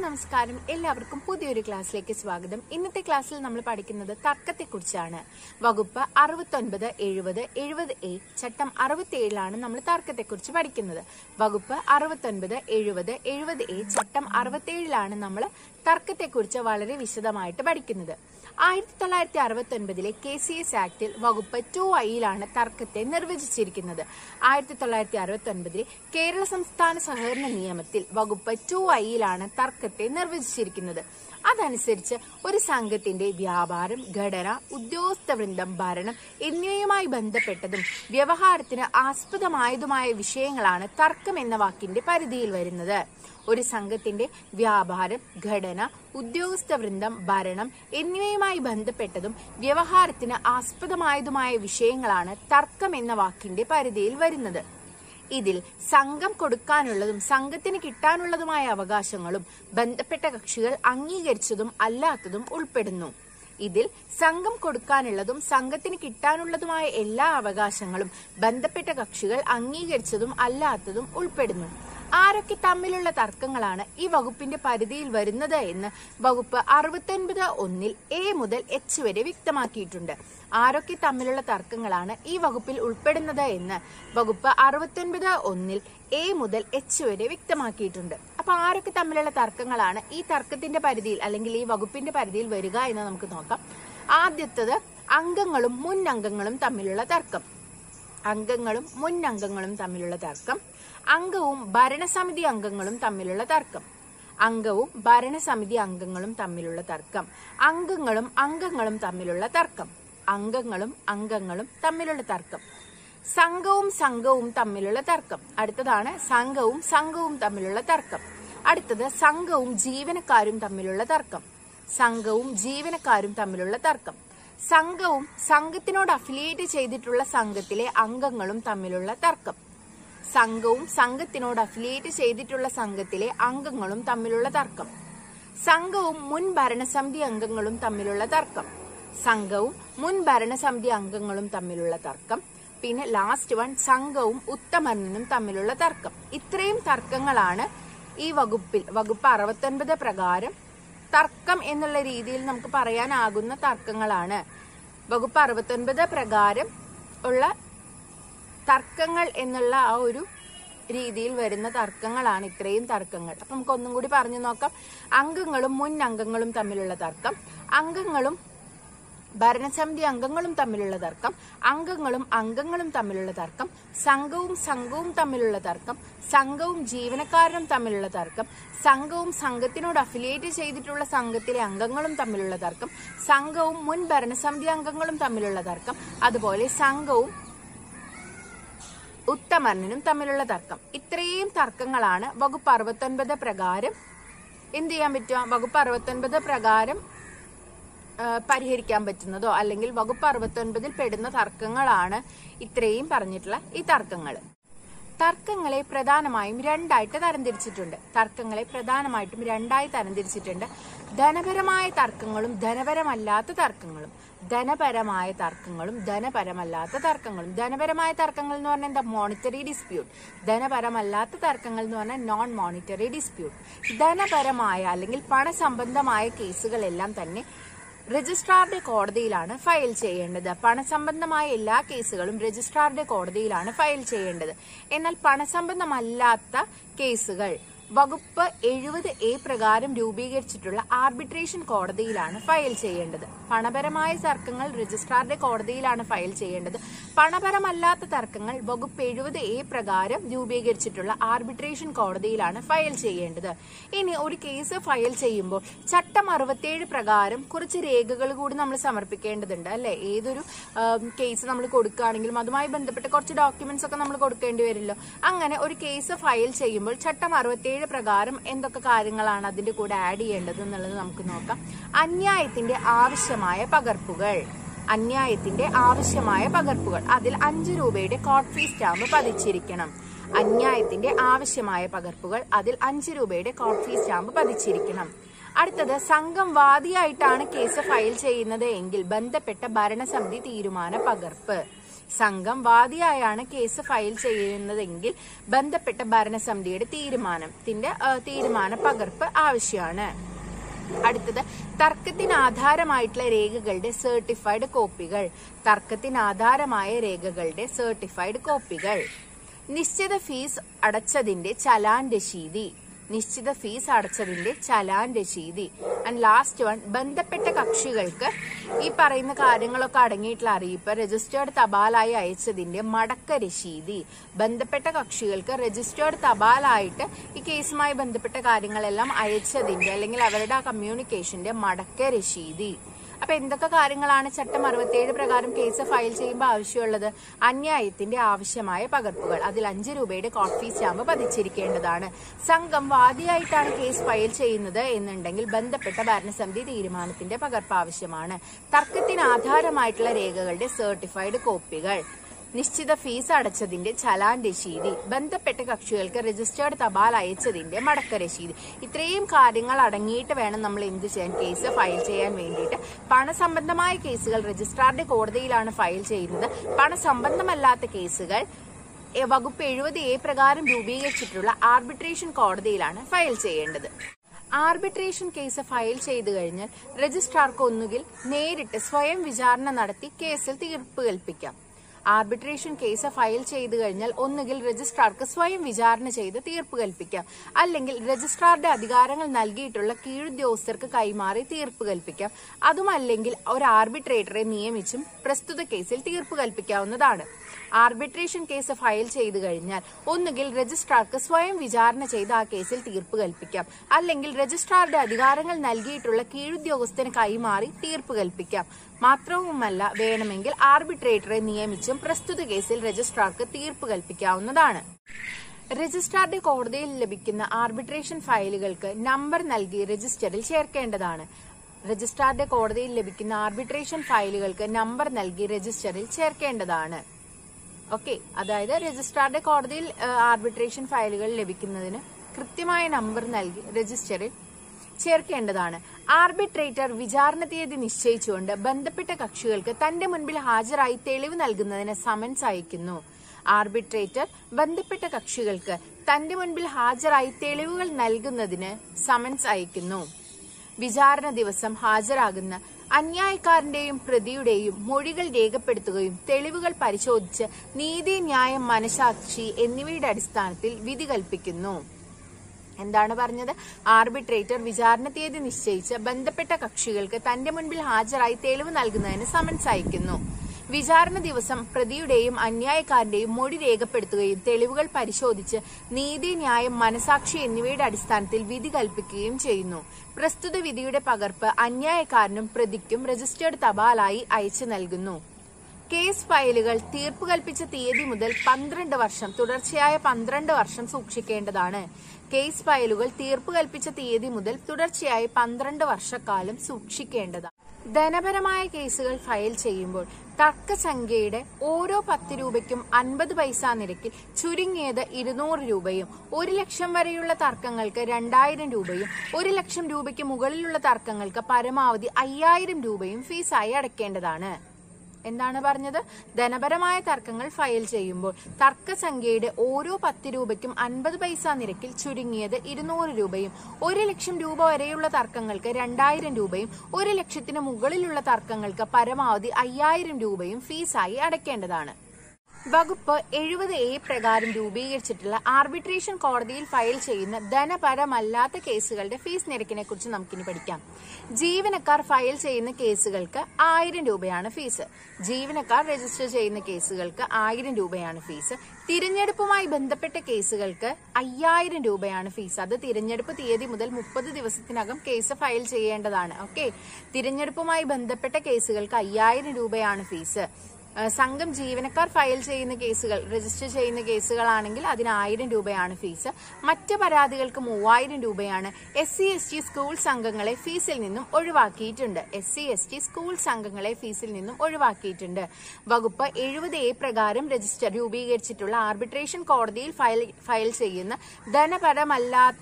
നമസ്കാരം എല്ലാവർക്കും പുതിയൊരു ക്ലാസ്സിലേക്ക് സ്വാഗതം ഇന്നത്തെ ക്ലാസ്സിൽ നമ്മൾ പഠിക്കുന്നത് തർക്കത്തെക്കുറിച്ചാണ് വകുപ്പ് അറുപത്തൊൻപത് എഴുപത് എഴുപത് എ ചട്ടം അറുപത്തിയേഴിലാണ് നമ്മൾ തർക്കത്തെക്കുറിച്ച് പഠിക്കുന്നത് വകുപ്പ് അറുപത്തൊൻപത് എഴുപത് എഴുപത് എ ചട്ടം അറുപത്തിയേഴിലാണ് നമ്മൾ തർക്കത്തെക്കുറിച്ച് വളരെ വിശദമായിട്ട് പഠിക്കുന്നത് ആയിരത്തി തൊള്ളായിരത്തി അറുപത്തി ഒൻപതിലെ കെ സി എസ് ആക്ടിൽ വകുപ്പ് ടു ഐയിലാണ് തർക്കത്തെ നിർവചിച്ചിരിക്കുന്നത് ആയിരത്തി തൊള്ളായിരത്തി അറുപത്തി ഒൻപതിലെ കേരള സംസ്ഥാന സഹകരണ നിയമത്തിൽ വകുപ്പ് ടു ഐയിലാണ് തർക്കത്തെ നിർവചിച്ചിരിക്കുന്നത് അതനുസരിച്ച് ഒരു സംഘത്തിന്റെ വ്യാപാരം ഘടന ഉദ്യോഗസ്ഥ വൃന്ദം ഭരണം എന്നിവയുമായി ബന്ധപ്പെട്ടതും വ്യവഹാരത്തിന് ആസ്പദമായതുമായ വിഷയങ്ങളാണ് തർക്കം എന്ന വാക്കിന്റെ പരിധിയിൽ വരുന്നത് ഒരു സംഘത്തിന്റെ വ്യാപാരം ഘടന ഉദ്യോഗസ്ഥ വൃന്ദം ഭരണം എന്നിവയുമായി ബന്ധപ്പെട്ടതും വ്യവഹാരത്തിന് ആസ്പദമായതുമായ വിഷയങ്ങളാണ് തർക്കം എന്ന വാക്കിന്റെ പരിധിയിൽ വരുന്നത് ഇതിൽ സംഘം കൊടുക്കാനുള്ളതും സംഘത്തിന് കിട്ടാനുള്ളതുമായ അവകാശങ്ങളും ബന്ധപ്പെട്ട കക്ഷികൾ അംഗീകരിച്ചതും അല്ലാത്തതും ഉൾപ്പെടുന്നു ഇതിൽ സംഘം കൊടുക്കാനുള്ളതും സംഘത്തിന് കിട്ടാനുള്ളതുമായ എല്ലാ അവകാശങ്ങളും ബന്ധപ്പെട്ട കക്ഷികൾ അംഗീകരിച്ചതും അല്ലാത്തതും ഉൾപ്പെടുന്നു ആരൊക്കെ തമ്മിലുള്ള തർക്കങ്ങളാണ് ഈ വകുപ്പിന്റെ പരിധിയിൽ വരുന്നത് എന്ന് വകുപ്പ് അറുപത്തൊൻപത് ഒന്നിൽ എ മുതൽ എച്ച് വരെ വ്യക്തമാക്കിയിട്ടുണ്ട് ആരൊക്കെ തമ്മിലുള്ള തർക്കങ്ങളാണ് ഈ വകുപ്പിൽ ഉൾപ്പെടുന്നത് എന്ന് വകുപ്പ് അറുപത്തൊൻപത് ഒന്നിൽ എ മുതൽ എച്ച് വരെ വ്യക്തമാക്കിയിട്ടുണ്ട് അപ്പൊ ആരൊക്കെ തമ്മിലുള്ള തർക്കങ്ങളാണ് ഈ തർക്കത്തിന്റെ പരിധിയിൽ അല്ലെങ്കിൽ ഈ വകുപ്പിന്റെ പരിധിയിൽ വരിക എന്ന് നമുക്ക് നോക്കാം ആദ്യത്തത് അംഗങ്ങളും മുൻ അംഗങ്ങളും തമ്മിലുള്ള തർക്കം അംഗങ്ങളും മുൻ അംഗങ്ങളും തമ്മിലുള്ള തർക്കം അംഗവും ഭരണസമിതി അംഗങ്ങളും തമ്മിലുള്ള തർക്കം അംഗവും ഭരണസമിതി അംഗങ്ങളും തമ്മിലുള്ള തർക്കം അംഗങ്ങളും അംഗങ്ങളും തമ്മിലുള്ള തർക്കം അംഗങ്ങളും അംഗങ്ങളും തമ്മിലുള്ള തർക്കം സംഘവും സംഘവും തമ്മിലുള്ള തർക്കം അടുത്തതാണ് സംഘവും സംഘവും തമ്മിലുള്ള തർക്കം അടുത്തത് സംഘവും ജീവനക്കാരും തമ്മിലുള്ള തർക്കം സംഘവും ജീവനക്കാരും തമ്മിലുള്ള തർക്കം സംഘവും സംഘത്തിനോട് അഫിലിയേറ്റ് ചെയ്തിട്ടുള്ള സംഘത്തിലെ അംഗങ്ങളും തമ്മിലുള്ള തർക്കം സംഘവും സംഘത്തിനോട് അഫിലിയേറ്റ് ചെയ്തിട്ടുള്ള സംഘത്തിലെ അംഗങ്ങളും തമ്മിലുള്ള തർക്കം സംഘവും മുൻ ഭരണസമിതി അംഗങ്ങളും തമ്മിലുള്ള തർക്കം സംഘവും മുൻ ഭരണസമിതി അംഗങ്ങളും തമ്മിലുള്ള തർക്കം പിന്നെ ലാസ്റ്റ് വൺ സംഘവും ഉത്തമനും തമ്മിലുള്ള തർക്കം ഇത്രയും തർക്കങ്ങളാണ് ഈ വകുപ്പിൽ വകുപ്പ് അറുപത്തൊൻപത് പ്രകാരം തർക്കം എന്നുള്ള രീതിയിൽ നമുക്ക് പറയാനാകുന്ന തർക്കങ്ങളാണ് വകുപ്പ് അറുപത്തൊൻപത് പ്രകാരം ഉള്ള തർക്കങ്ങൾ എന്നുള്ള ആ ഒരു രീതിയിൽ വരുന്ന തർക്കങ്ങളാണ് ഇത്രയും തർക്കങ്ങൾ അപ്പൊ നമുക്ക് ഒന്നും കൂടി പറഞ്ഞു നോക്കാം അംഗങ്ങളും മുൻ അംഗങ്ങളും തമ്മിലുള്ള തർക്കം അംഗങ്ങളും ഭരണസമിതി അംഗങ്ങളും തമ്മിലുള്ള തർക്കം അംഗങ്ങളും അംഗങ്ങളും തമ്മിലുള്ള തർക്കം സംഘവും സംഘവും തമ്മിലുള്ള തർക്കം സംഘവും ജീവനക്കാരനും തമ്മിലുള്ള തർക്കം സംഘവും സംഘത്തിനോട് അഫിലിയേറ്റ് ചെയ്തിട്ടുള്ള സംഘത്തിലെ അംഗങ്ങളും തമ്മിലുള്ള തർക്കം സംഘവും മുൻ ഭരണസമിതി അംഗങ്ങളും തമ്മിലുള്ള തർക്കം അതുപോലെ സംഘവും ഉത്തമർണനും തമ്മിലുള്ള തർക്കം ഇത്രയും തർക്കങ്ങളാണ് വകുപ്പ് അറുപത്തൊൻപത് പ്രകാരം എന്ത് ചെയ്യാൻ പറ്റുക വകുപ്പ് അറുപത്തൊൻപത് പ്രകാരം ആ, പരിഹരിക്കാൻ പറ്റുന്നതോ അല്ലെങ്കിൽ വകുപ്പ് അറുപത്തൊൻപതിൽ പെടുന്ന തർക്കങ്ങളാണ് ഇത്രയും പറഞ്ഞിട്ടുള്ള ഈ തർക്കങ്ങൾ തർക്കങ്ങളെ പ്രധാനമായും രണ്ടായിട്ട് തരംതിരിച്ചിട്ടുണ്ട് തർക്കങ്ങളെ പ്രധാനമായിട്ടും രണ്ടായി തരംതിരിച്ചിട്ടുണ്ട് ധനപരമായ തർക്കങ്ങളും ധനപരമല്ലാത്ത തർക്കങ്ങളും ധനപരമായ തർക്കങ്ങളും ധനപരമല്ലാത്ത തർക്കങ്ങളും ധനപരമായ തർക്കങ്ങൾ എന്ന് പറഞ്ഞാൽ എന്താ മോണിറ്ററി ഡിസ്പ്യൂട്ട് ധനപരമല്ലാത്ത തർക്കങ്ങൾ എന്ന് പറഞ്ഞാൽ നോൺ മോണിറ്ററി ഡിസ്പ്യൂട്ട് ധനപരമായ അല്ലെങ്കിൽ പണസംബന്ധമായ കേസുകളെല്ലാം തന്നെ രജിസ്ട്രാറുടെ കോടതിയിലാണ് ഫയൽ ചെയ്യേണ്ടത് പണസംബന്ധമായ എല്ലാ കേസുകളും രജിസ്ട്രാറുടെ കോടതിയിലാണ് ഫയൽ ചെയ്യേണ്ടത് എന്നാൽ പണസംബന്ധമല്ലാത്ത കേസുകൾ വകുപ്പ് എഴുപത് എ പ്രകാരം രൂപീകരിച്ചിട്ടുള്ള ആർബിട്രേഷൻ കോടതിയിലാണ് ഫയൽ ചെയ്യേണ്ടത് പണപരമായ തർക്കങ്ങൾ രജിസ്ട്രാറുടെ കോടതിയിലാണ് ഫയൽ ചെയ്യേണ്ടത് പണപരമല്ലാത്ത തർക്കങ്ങൾ വകുപ്പ് എഴുപത് എ പ്രകാരം രൂപീകരിച്ചിട്ടുള്ള ആർബിട്രേഷൻ കോടതിയിലാണ് ഫയൽ ചെയ്യേണ്ടത് ഇനി ഒരു കേസ് ഫയൽ ചെയ്യുമ്പോൾ ചട്ടം അറുപത്തിയേഴ് പ്രകാരം കുറച്ച് രേഖകൾ കൂടി നമ്മൾ സമർപ്പിക്കേണ്ടതുണ്ട് അല്ലെ ഏതൊരു കേസ് നമ്മൾ കൊടുക്കുകയാണെങ്കിലും അതുമായി ബന്ധപ്പെട്ട കുറച്ച് ഡോക്യുമെന്റ്സ് ഒക്കെ നമ്മൾ കൊടുക്കേണ്ടി വരുമല്ലോ അങ്ങനെ ഒരു കേസ് ഫയൽ ചെയ്യുമ്പോൾ ചട്ടം അറുപത്തിയേഴ് പ്രകാരം എന്തൊക്കെ കാര്യങ്ങളാണ് അതിന്റെ കൂടെ ആഡ് ചെയ്യേണ്ടത് എന്നുള്ളത് നമുക്ക് നോക്കാം അന്യായത്തിന്റെ ആവശ്യമായ പകർപ്പുകൾ അന്യായത്തിന്റെ ആവശ്യമായ പകർപ്പുകൾ അതിൽ അഞ്ച് രൂപയുടെ കോട്ട് ഫീ സ്റ്റാമ്പ് പതിച്ചിരിക്കണം അന്യായത്തിന്റെ ആവശ്യമായ പകർപ്പുകൾ അതിൽ അഞ്ച് രൂപയുടെ കോട്ട് ഫീ സ്റ്റാമ്പ് പതിച്ചിരിക്കണം അടുത്തത് സംഘം വാദിയായിട്ടാണ് കേസ് ഫയൽ ചെയ്യുന്നത് എങ്കിൽ ബന്ധപ്പെട്ട ഭരണസമിതി തീരുമാന പകർപ്പ് സംഘം വാദിയായാണ് കേസ് ഫയൽ ചെയ്യുന്നതെങ്കിൽ ബന്ധപ്പെട്ട ഭരണസമിതിയുടെ തീരുമാനത്തിന്റെ ആ, തീരുമാന പകർപ്പ് ആവശ്യമാണ് അടുത്തത് തർക്കത്തിന് ആധാരമായിട്ടുള്ള രേഖകളുടെ സർട്ടിഫൈഡ് കോപ്പികൾ തർക്കത്തിന് ആധാരമായ രേഖകളുടെ സർട്ടിഫൈഡ് കോപ്പികൾ നിശ്ചിത ഫീസ് അടച്ചതിന്റെ ചലാൻ രശീതി നിശ്ചിത ഫീസ് അടച്ചതിന്റെ ചലാൻ രശീതി ആൻഡ് ലാസ്റ്റ് വൺ ബന്ധപ്പെട്ട കക്ഷികൾക്ക് ഈ പറയുന്ന കാര്യങ്ങളൊക്കെ അടങ്ങിയിട്ടുള്ള അറിയിപ്പ് രജിസ്റ്റേർഡ് തപാലായി അയച്ചതിന്റെ മടക്ക രശീതി ബന്ധപ്പെട്ട കക്ഷികൾക്ക് രജിസ്റ്റേർഡ് തപാലായിട്ട് ഈ കേസുമായി ബന്ധപ്പെട്ട കാര്യങ്ങളെല്ലാം അയച്ചതിന്റെ അല്ലെങ്കിൽ അവരുടെ ആ കമ്മ്യൂണിക്കേഷന്റെ മടക്ക രശീതി അപ്പൊ എന്തൊക്കെ കാര്യങ്ങളാണ് ചട്ടം അറുപത്തിയേഴ് പ്രകാരം കേസ് ഫയൽ ചെയ്യുമ്പോൾ ആവശ്യമുള്ളത് അന്യായത്തിന്റെ ആവശ്യമായ പകർപ്പുകൾ അതിൽ അഞ്ച് രൂപയുടെ കോഫി സ്റ്റാമ്പ് പതിച്ചിരിക്കേണ്ടതാണ് സംഘം വാദിയായിട്ടാണ് കേസ് ഫയൽ ചെയ്യുന്നത് എന്നുണ്ടെങ്കിൽ ബന്ധപ്പെട്ട ഭരണസമിതി തീരുമാനത്തിന്റെ പകർപ്പ് ആവശ്യമാണ് തർക്കത്തിന് ആധാരമായിട്ടുള്ള രേഖകളുടെ സർട്ടിഫൈഡ് കോപ്പികൾ നിശ്ചിത ഫീസ് അടച്ചതിന്റെ ചലാൻ രശീതി ബന്ധപ്പെട്ട കക്ഷികൾക്ക് രജിസ്റ്റേർഡ് തപാൽ അയച്ചതിന്റെ മടക്ക രശീതി ഇത്രയും കാര്യങ്ങൾ അടങ്ങിയിട്ട് വേണം നമ്മൾ എന്ത് ചെയ്യാൻ കേസ് ഫയൽ ചെയ്യാൻ വേണ്ടിയിട്ട് പണസംബന്ധമായ കേസുകൾ രജിസ്ട്രാറുടെ കോടതിയിലാണ് ഫയൽ ചെയ്യുന്നത് പണസംബന്ധമല്ലാത്ത കേസുകൾ എ, വകുപ്പ് എഴുപത് എ പ്രകാരം രൂപീകരിച്ചിട്ടുള്ള ആർബിട്രേഷൻ കോടതിയിലാണ് ഫയൽ ചെയ്യേണ്ടത് ആർബിട്രേഷൻ കേസ് ഫയൽ ചെയ്തു കഴിഞ്ഞാൽ രജിസ്ട്രാർക്ക് ഒന്നുകിൽ നേരിട്ട് സ്വയം വിചാരണ നടത്തി കേസിൽ തീർപ്പ് കൽപ്പിക്കാം ആർബിട്രേഷൻ കേസ് ഫയൽ ചെയ്തു കഴിഞ്ഞാൽ ഒന്നുകിൽ രജിസ്ട്രാർക്ക് സ്വയം വിചാരണ ചെയ്ത് തീർപ്പ് കൽപ്പിക്കാം അല്ലെങ്കിൽ രജിസ്ട്രാറുടെ അധികാരങ്ങൾ നൽകിയിട്ടുള്ള കീഴുദ്യോഗസ്ഥർക്ക് കൈമാറി തീർപ്പ് കൽപ്പിക്കാം അതുമല്ലെങ്കിൽ ഒരു ആർബിട്രേറ്ററെ നിയമിച്ചും പ്രസ്തുത കേസിൽ തീർപ്പ് കൽപ്പിക്കാവുന്നതാണ് ആർബിട്രേഷൻ കേസ് ഫയൽ ചെയ്തു കഴിഞ്ഞാൽ ഒന്നുകിൽ രജിസ്ട്രാർക്ക് സ്വയം വിചാരണ ചെയ്ത് ആ കേസിൽ തീർപ്പ് കൽപ്പിക്കാം അല്ലെങ്കിൽ രജിസ്ട്രാറുടെ അധികാരങ്ങൾ നൽകിയിട്ടുള്ള കീഴുദ്യോഗസ്ഥന് കൈമാറി തീർപ്പ് കൽപ്പിക്കാം മാത്രവുമല്ല വേണമെങ്കിൽ ആർബിട്രേറ്ററെ നിയമിച്ചും പ്രസ്തുത കേസിൽ രജിസ്ട്രാർക്ക് തീർപ്പ് കൽപ്പിക്കാവുന്നതാണ് രജിസ്ട്രാറുടെ കോടതിയിൽ ലഭിക്കുന്ന ആർബിട്രേഷൻ ഫയലുകൾക്ക് നമ്പർ നൽകി രജിസ്റ്ററിൽ ചേർക്കേണ്ടതാണ് രജിസ്ട്രാറുടെ കോടതിയിൽ ലഭിക്കുന്ന ആർബിട്രേഷൻ ഫയലുകൾക്ക് നമ്പർ നൽകി രജിസ്റ്ററിൽ ചേർക്കേണ്ടതാണ് ഓക്കെ അതായത് രജിസ്ട്രാറുടെ കോടതിയിൽ ആർബിട്രേഷൻ ഫയലുകൾ ലഭിക്കുന്നതിന് കൃത്യമായ നമ്പർ നൽകി രജിസ്റ്ററിൽ ചേർക്കേണ്ടതാണ് ആർബിട്രേറ്റർ വിചാരണ തീയതി നിശ്ചയിച്ചുകൊണ്ട് ബന്ധപ്പെട്ട കക്ഷികൾക്ക് തന്റെ മുൻപിൽ ഹാജരായി തെളിവ് നൽകുന്നതിന് സമൻസ് അയക്കുന്നു ആർബിട്രേറ്റർ ബന്ധപ്പെട്ട കക്ഷികൾക്ക് തന്റെ മുൻപിൽ ഹാജരായി തെളിവുകൾ നൽകുന്നതിന് സമൻസ് അയക്കുന്നു വിചാരണ ദിവസം ഹാജരാകുന്ന അന്യായക്കാരന്റെയും പ്രതിയുടെയും മൊഴികൾ രേഖപ്പെടുത്തുകയും തെളിവുകൾ പരിശോധിച്ച് നീതി ന്യായം മനസാക്ഷി എന്നിവയുടെ അടിസ്ഥാനത്തിൽ വിധി കൽപ്പിക്കുന്നു എന്താണ് പറഞ്ഞത് ആർബിട്രേറ്റർ വിചാരണ തീയതി നിശ്ചയിച്ച് ബന്ധപ്പെട്ട കക്ഷികൾക്ക് തന്റെ മുൻപിൽ ഹാജരായി തെളിവ് നൽകുന്നതിന് സമൻസ് അയക്കുന്നു വിചാരണ ദിവസം പ്രതിയുടെയും അന്യായക്കാരന്റെയും മൊഴി രേഖപ്പെടുത്തുകയും തെളിവുകൾ പരിശോധിച്ച് നീതി ന്യായം മനസാക്ഷി എന്നിവയുടെ അടിസ്ഥാനത്തിൽ വിധി കൽപ്പിക്കുകയും ചെയ്യുന്നു പ്രസ്തുത വിധിയുടെ പകർപ്പ് അന്യായക്കാരനും പ്രതിക്കും രജിസ്റ്റേർഡ് തപാലായി അയച്ചു നൽകുന്നു കേസ് ഫയലുകൾ തീർപ്പ് കൽപ്പിച്ച തീയതി മുതൽ പന്ത്രണ്ട് വർഷം തുടർച്ചയായ പന്ത്രണ്ട് വർഷം സൂക്ഷിക്കേണ്ടതാണ് കേസ് ഫയലുകൾ തീർപ്പ് കൽപ്പിച്ച തീയതി മുതൽ തുടർച്ചയായി പന്ത്രണ്ട് വർഷക്കാലം സൂക്ഷിക്കേണ്ടതാണ് ധനപരമായ കേസുകൾ ഫയൽ ചെയ്യുമ്പോൾ തർക്കസംഖ്യയുടെ ഓരോ പത്ത് രൂപയ്ക്കും അൻപത് പൈസ നിരക്കിൽ ചുരുങ്ങിയത് ഇരുന്നൂറ് രൂപയും ഒരു ലക്ഷം വരെയുള്ള തർക്കങ്ങൾക്ക് രണ്ടായിരം രൂപയും ഒരു ലക്ഷം രൂപയ്ക്ക് മുകളിലുള്ള തർക്കങ്ങൾക്ക് പരമാവധി അയ്യായിരം രൂപയും ഫീസായി അടയ്ക്കേണ്ടതാണ് എന്താണ് പറഞ്ഞത് ധനപരമായ തർക്കങ്ങൾ ഫയൽ ചെയ്യുമ്പോൾ തർക്കസംഖ്യയുടെ ഓരോ പത്ത് രൂപയ്ക്കും അൻപത് പൈസ നിരക്കിൽ ചുരുങ്ങിയത് ഇരുന്നൂറ് രൂപയും ഒരു ലക്ഷം രൂപ വരെയുള്ള തർക്കങ്ങൾക്ക് രണ്ടായിരം രൂപയും ഒരു ലക്ഷത്തിന് മുകളിലുള്ള തർക്കങ്ങൾക്ക് പരമാവധി അയ്യായിരം രൂപയും ഫീസായി അടയ്ക്കേണ്ടതാണ് വകുപ്പ് എഴുപത് എ പ്രകാരം രൂപീകരിച്ചിട്ടുള്ള ആർബിട്രേഷൻ കോടതിയിൽ ഫയൽ ചെയ്യുന്ന ധനപരമല്ലാത്ത കേസുകളുടെ ഫീസ് നിരക്കിനെ കുറിച്ച് നമുക്കിനി പഠിക്കാം ജീവനക്കാർ ഫയൽ ചെയ്യുന്ന കേസുകൾക്ക് ആയിരം രൂപയാണ് ഫീസ് ജീവനക്കാർ രജിസ്റ്റർ ചെയ്യുന്ന കേസുകൾക്ക് ആയിരം രൂപയാണ് ഫീസ് തിരഞ്ഞെടുപ്പുമായി ബന്ധപ്പെട്ട കേസുകൾക്ക് അയ്യായിരം രൂപയാണ് ഫീസ് അത് തിരഞ്ഞെടുപ്പ് തീയതി മുതൽ മുപ്പത് ദിവസത്തിനകം കേസ് ഫയൽ ചെയ്യേണ്ടതാണ് ഓക്കെ തിരഞ്ഞെടുപ്പുമായി ബന്ധപ്പെട്ട കേസുകൾക്ക് അയ്യായിരം രൂപയാണ് ഫീസ് ഏഹ് സംഘം ജീവനക്കാർ ഫയൽ ചെയ്യുന്ന കേസുകൾ രജിസ്റ്റർ ചെയ്യുന്ന കേസുകളാണെങ്കിൽ അതിന് ആയിരം രൂപയാണ് ഫീസ് മറ്റ് പരാതികൾക്ക് മൂവായിരം രൂപയാണ് S C S T school സംഘങ്ങളെ ഫീസിൽ നിന്നും ഒഴിവാക്കിയിട്ടുണ്ട് S C S T school സംഘങ്ങളെ ഫീസിൽ നിന്നും ഒഴിവാക്കിയിട്ടുണ്ട് വകുപ്പ് എഴുപത് എ പ്രകാരം രജിസ്റ്റർ രൂപീകരിച്ചിട്ടുള്ള ആർബിട്രേഷൻ കോടതിയിൽ ഫയൽ ഫയൽ ചെയ്യുന്ന ധനപരമല്ലാത്ത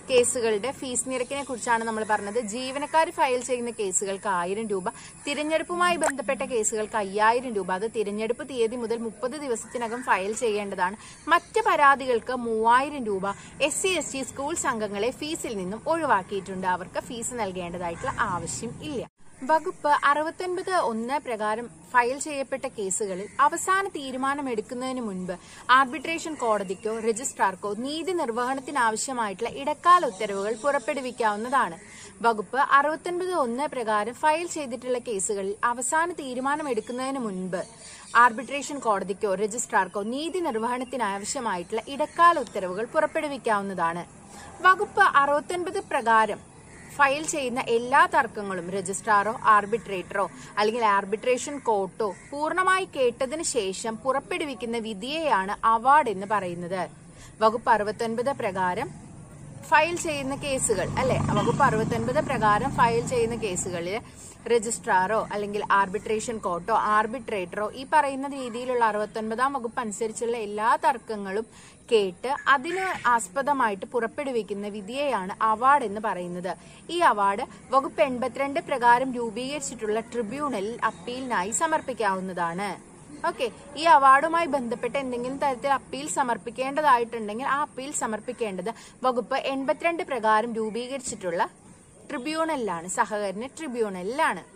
കേസുകളുടെ ഫീസ് നിരക്കിനെ കുറിച്ചാണ് നമ്മൾ പറഞ്ഞത് ജീവനക്കാർ ഫയൽ ചെയ്യുന്ന കേസുകൾക്ക് ആയിരം രൂപ തിരഞ്ഞെടുപ്പുമായി ബന്ധപ്പെട്ട കേസുകൾക്ക് അയ്യായിരം രൂപ അത് തിരഞ്ഞെടുപ്പ് തീയതി മുതൽ മുപ്പത് ദിവസത്തിനകം ഫയൽ ചെയ്യേണ്ടതാണ് മറ്റ് പരാതികൾക്ക് മൂവായിരം രൂപ S C S T school സംഘങ്ങളെ ഫീസിൽ നിന്നും ഒഴിവാക്കിയിട്ടുണ്ട് അവർക്ക് ഫീസ് നൽകേണ്ടതായിട്ടുള്ള ആവശ്യം ഇല്ല വകുപ്പ് അറുപത്തൊൻപത് ഒന്ന് പ്രകാരം ഫയൽ ചെയ്യപ്പെട്ട കേസുകളിൽ അവസാന തീരുമാനമെടുക്കുന്നതിന് മുൻപ് ആർബിട്രേഷൻ കോടതിക്കോ രജിസ്ട്രാർക്കോ നീതി നിർവഹണത്തിനാവശ്യമായിട്ടുള്ള ഇടക്കാല ഉത്തരവുകൾ പുറപ്പെടുവിക്കാവുന്നതാണ് വകുപ്പ് അറുപത്തൊൻപത് ഒന്ന് പ്രകാരം ഫയൽ ചെയ്തിട്ടുള്ള കേസുകളിൽ അവസാന തീരുമാനമെടുക്കുന്നതിന് മുൻപ് ആർബിട്രേഷൻ കോടതിക്കോ രജിസ്ട്രാർക്കോ നീതി നിർവഹണത്തിനാവശ്യമായിട്ടുള്ള ഇടക്കാല ഉത്തരവുകൾ പുറപ്പെടുവിക്കാവുന്നതാണ് വകുപ്പ് അറുപത്തൊൻപത് പ്രകാരം ഫയൽ ചെയ്യുന്ന എല്ലാ തർക്കങ്ങളും രജിസ്ട്രാറോ ആർബിട്രേറ്ററോ അല്ലെങ്കിൽ ആർബിട്രേഷൻ കോർട്ടോ പൂർണ്ണമായി കേട്ടതിന് ശേഷം പുറപ്പെടുവിക്കുന്ന വിധിയെയാണ് അവാർഡ് എന്ന് പറയുന്നത് വകുപ്പ് അറുപത്തൊൻപത് പ്രകാരം ഫയൽ ചെയ്യുന്ന കേസുകൾ അല്ലെ വകുപ്പ് അറുപത്തൊൻപത് പ്രകാരം ഫയൽ ചെയ്യുന്ന കേസുകളിൽ രജിസ്ട്രാറോ അല്ലെങ്കിൽ ആർബിട്രേഷൻ കോർട്ടോ ആർബിട്രേറ്ററോ ഈ പറയുന്ന രീതിയിലുള്ള അറുപത്തൊൻപതാം വകുപ്പ് അനുസരിച്ചുള്ള എല്ലാ തർക്കങ്ങളും കേട്ട് അതിന് ആസ്പദമായിട്ട് പുറപ്പെടുവിക്കുന്ന വിധിയെയാണ് അവാർഡ് എന്ന് പറയുന്നത് ഈ അവാർഡ് വകുപ്പ് എൺപത്തിരണ്ട് പ്രകാരം രൂപീകരിച്ചിട്ടുള്ള ട്രിബ്യൂണലിൽ അപ്പീലിനായി സമർപ്പിക്കാവുന്നതാണ് ഓക്കെ ഈ അവാർഡുമായി ബന്ധപ്പെട്ട് എന്തെങ്കിലും തരത്തിൽ അപ്പീൽ സമർപ്പിക്കേണ്ടതായിട്ടുണ്ടെങ്കിൽ ആ അപ്പീൽ സമർപ്പിക്കേണ്ടത് വകുപ്പ് എൺപത്തിരണ്ട് പ്രകാരം രൂപീകരിച്ചിട്ടുള്ള ട്രിബ്യൂണലിലാണ് സഹകരണ ട്രിബ്യൂണലിലാണ്